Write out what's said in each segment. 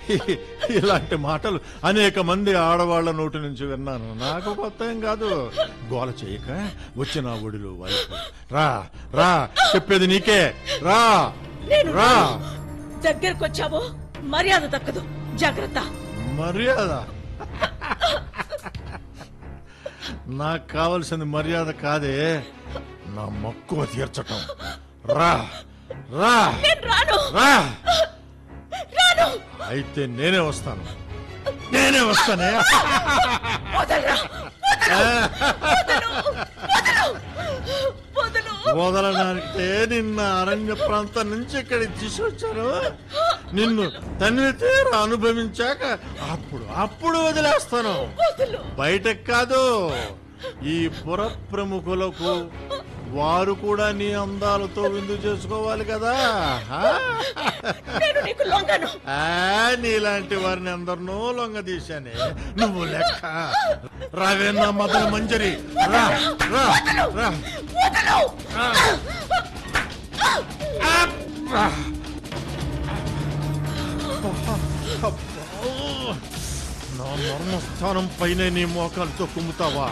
ఇలాంటి మాటలు అనేక మంది ఆడవాళ్ల నోటి నుంచి విన్నాను నాకు కొత్త ఏం కాదు గోల చేయక వచ్చి నా ఒడిలో వైపు రా రా చెప్పేది నీకే రా నేను రా దగ్గరకు వచ్చావో మర్యాద దక్కదు జాగ్రత్త మర్యాద నాకు కావలసింది మర్యాద కాదే నా మక్కువ తీర్చటం రా రా నేను రాను రా రాను అయితే నేనే వస్తాను నేనే వస్తానే వదలరా వదలు వదలు వదలు వదలడానికే నిన్న అరణ్య ప్రాంతం నుంచి ఇక్కడికి తీసుకొచ్చాను నిన్ను తనివి తీర అనుభవించాక అప్పుడు అప్పుడు వదిలేస్తాను వదలు బయటకు కాదు ఈ పుర ప్రముఖులకు వారు కూడా నీ అందాలతో విందు చేసుకోవాలి కదా ఆ? నేను నీకు లొంగను ఆ, నీలాంటి వారిని అందరినో లొంగ తీశానే నువ్వు లెక్క రావేనా మదన మంజరి రా రా రా వదలు రా. ఆ, రా. అబ్బా. నా మర్మస్థానం పైన నీ మోకాలతో కుమ్ముతావా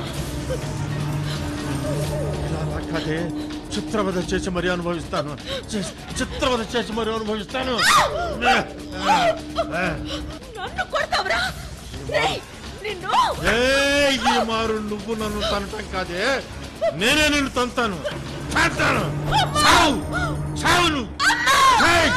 ఇలా రా కాదే చిత్రవద చేసి మరీ అనుభవిస్తాను చి- చిత్రవద చేసి మరీ అనుభవిస్తాను ఆ, ఆ, ఆ. నన్ను కొడతావురా రేయ్, నిన్ను ఏ ఈ మారు నువ్వు నన్ను తనటం కాదే నేనే నిన్ను తంతాను తంతాను చావు చావు నువ్వు ఏయ్!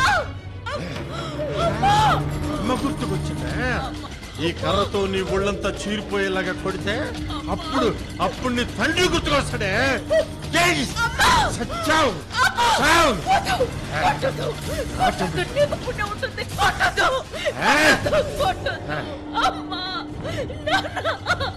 అమ్మ గుర్తుకొచ్చిందే ఈ కర్రతో నీ ఒళ్ళంతా చీరిపోయేలాగా కొడితే అప్పుడు అప్పుడు నీ తండ్రి గుర్తుకొస్తాడే ఏయ్! సచ్చావు చావు కొట్టదు కొట్టదు నీకు పుణ్యం ఉంటుంది కొట్టదు ఏ? కొట్టదు అమ్మా నాన్న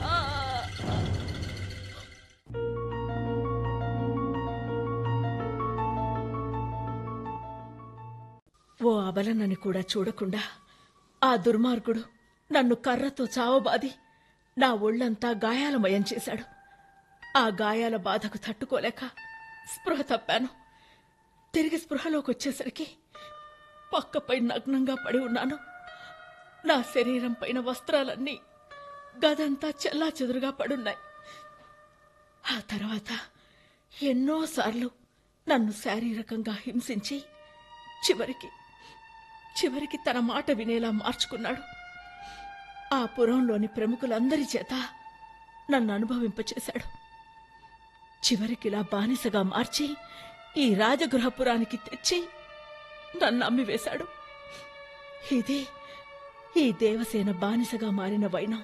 ఓ అబలనని కూడా చూడకుండా ఆ దుర్మార్గుడు నన్ను కర్రతో చావబాది నా ఒళ్ళంతా గాయాలమయం చేశాడు ఆ గాయాల బాధకు తట్టుకోలేక స్పృహ తప్పాను తిరిగి స్పృహలోకి వచ్చేసరికి పక్కపై నగ్నంగా పడి ఉన్నాను నా శరీరం పైన వస్త్రాలన్నీ గదంతా చెల్లా చెదురుగా పడున్నాయి ఆ తర్వాత ఎన్నోసార్లు నన్ను శారీరకంగా హింసించి చివరికి చివరికి తన మాట వినేలా మార్చుకున్నాడు ఆ పురంలోని ప్రముఖులందరి చేత నన్ను అనుభవింపచేశాడు చివరికిలా బానిసగా మార్చి ఈ రాజగృహపురానికి తెచ్చి నన్ను అమ్మివేశాడు ఇది ఈ దేవసేన బానిసగా మారిన వైనం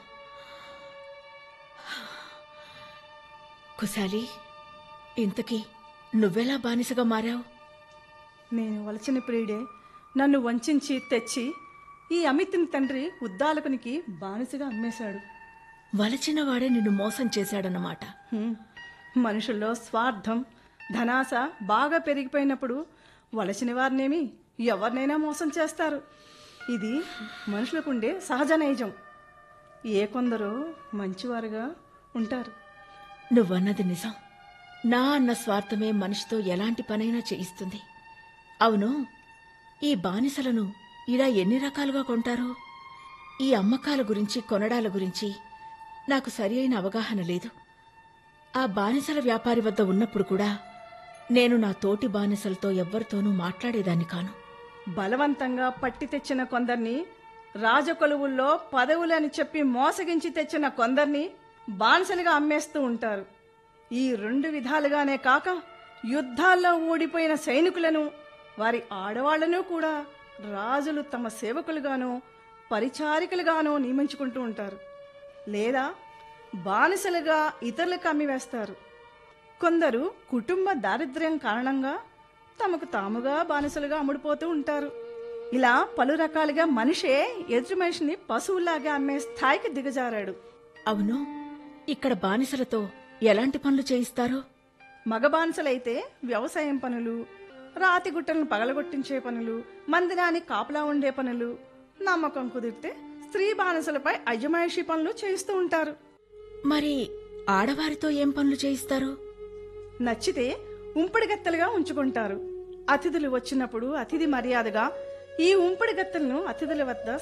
కుశాలి ఇంతకీ నువ్వెలా బానిసగా మారావు నేను వలచిన ప్రియుడే నన్ను వంచించి తెచ్చి ఈ అమిత్ని తండ్రి ఉద్దాలకునికి బానిసగా అమ్మేశాడు వలచిన వాడే నిన్ను మోసం చేశాడన్నమాట హ్మ్. మనుషుల్లో స్వార్థం ధనాశ బాగా పెరిగిపోయినప్పుడు వలసిన వారినేమి ఎవరినైనా మోసం చేస్తారు ఇది మనుషులకుండే సహజ నైజం ఏ కొందరు మంచివారుగా ఉంటారు నువ్వన్నది నిజం నా అన్న స్వార్థమే మనిషితో ఎలాంటి పనైనా చేయిస్తుంది అవును ఈ బానిసలను ఇలా ఎన్ని రకాలుగా కొంటారో ఈ అమ్మకాల గురించి కొనడాల గురించి నాకు సరి అయిన అవగాహన లేదు ఆ బానిసల వ్యాపారి వద్ద ఉన్నప్పుడు కూడా నేను నా తోటి బానిసలతో ఎవ్వరితోనూ మాట్లాడేదాన్ని కాను బలవంతంగా పట్టి తెచ్చిన కొందరిని రాజకొలువుల్లో పదవులని చెప్పి మోసగించి తెచ్చిన కొందరిని బానిసలుగా అమ్మేస్తూ ఉంటారు ఈ రెండు విధాలుగానే కాక యుద్ధాల్లో ఓడిపోయిన సైనికులను వారి ఆడవాళ్లను కూడా రాజులు తమ సేవకులుగానో పరిచారికలుగానో నియమించుకుంటూ ఉంటారు లేదా బానిసలుగా ఇతరులకు అమ్మివేస్తారు కొందరు కుటుంబ దారిద్ర్యం కారణంగా తమకు తాముగా బానిసలుగా అమ్ముడుపోతూ ఉంటారు ఇలా పలు రకాలుగా మనిషే ఎదుటి మనిషిని పశువులాగా అమ్మే స్థాయికి దిగజారాడు అవును ఇక్కడ బానిసలతో ఎలాంటి పనులు చేయిస్తారో మగ బానిసలైతే వ్యవసాయం పనులు రాతి గుట్టలను పగలగొట్టించే పనులు మందిరానికి కాపలా ఉండే పనులు నమ్మకం కుదిరితే స్త్రీ బానిసలపై అజమాయిషీ పనులు చేయిస్తూ ఉంటారు మరి ఆడవారితో ఏం పనులు చేయిస్తారు నచ్చితే ఉంపుడు గత్తెలుగా ఉంచుకుంటారు అతిథులు వచ్చినప్పుడు అతిథి మర్యాదగా ఈ ఉంపుడు గత్తెలను అతిథుల వద్ద